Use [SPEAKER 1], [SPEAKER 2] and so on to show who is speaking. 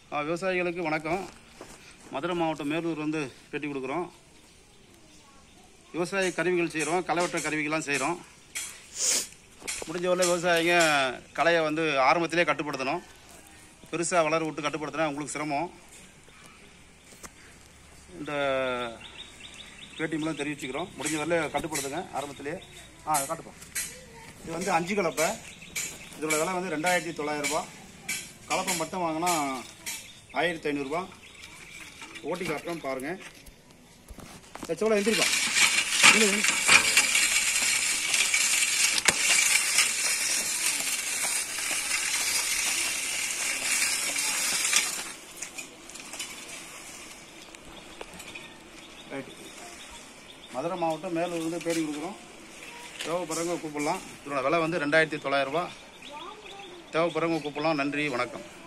[SPEAKER 1] ஆ, விவசாயிகளுக்கு வணக்கம் மதுரை மாவட்டம் மேலூர் வந்து பேட்டி கொடுக்குறோம் விவசாய கருவிகள் செய்கிறோம் களை வெட்டுற கருவிகள்லாம் செய்கிறோம் முடிஞ்ச வரல விவசாயிங்க களையை வந்து ஆரம்பத்திலே கட்டுப்படுத்தணும் பெருசாக வளர விட்டு கட்டுப்படுத்தினா உங்களுக்கு சிரமம் இந்த பேட்டி மூலம் தெரிவிச்சுக்கிறோம் முடிஞ்ச வரல கட்டுப்படுத்துங்க ஆரம்பத்திலே ஆ காட்டுப்போம் இது வந்து அஞ்சு கலப்பை இதோட விலை வந்து ரெண்டாயிரத்தி தொள்ளாயிரரூபா கலப்பை மட்டும் வாங்கினா ஆயிரத்தி ஐநூறுரூபா ஓட்டி காட்டுறோம் பாருங்கள் சச்சோல எந்திரிப்பா இல்லை ரைட்டு மதுரை மாவட்டம் மேலூர் வந்து பேடி கொடுக்குறோம் தேவைப்படுறவங்க கூப்பிடலாம் இதோட விலை வந்து ரெண்டாயிரத்தி தொள்ளாயிரரூபா தேவைப்படுறவங்க கூப்பிடலாம் நன்றி வணக்கம்